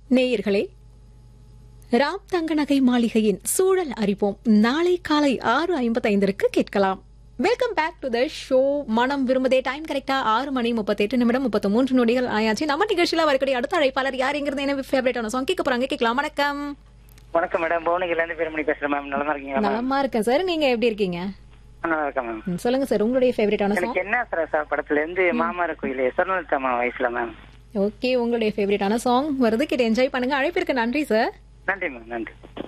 நேயர்களே ராம் தங்க நகை மாளிகையின் சூழல் அறிவோம் நாளை காலை ஆறு ஐம்பத்தைந்திற்கு கேட்கலாம் welcome back to the show மனம் விரும்புதே டைம் கரெக்டா ஆறு மணி முப்பத்தெட்டு நிமிடம் முப்பத்தி மூன்று நொடிகள் ஆயாச்சு நம்ம நிகழ்ச்சியில வரக்கூடிய அடுத்த அழைப்பாளர் யாருங்கிறது என்ன ஃபேவரட்டான சாங் கேட்க போறாங்க கேட்கலாம் வணக்கம் வணக்கம் மேடம் புவனகிரில இருந்து பேரமணி பேசுறேன் மேம் நலமா இருக்கீங்களா மேம் நலமா இருக்கேன் சார் நீங்க எப்படி இருக்கீங்க நல்லா இருக்கேன் மேம் ம், சொல்லுங்க சார் உங்களுடைய ஃபேவரட்டான சாங் எனக்கு என்ன சார் சார் படத்துல இருந்து மாமர கோயில் சொர்ணலத்தம்மா வயசுல மேம் ஓகே உங்களுடைய ஃபேவரட்டான சாங் வருது கேட்டு என்ஜாய் பண்ணுங்க அழைப்பிற்கு நன்றி சார் நன்றி மேம் நன்றி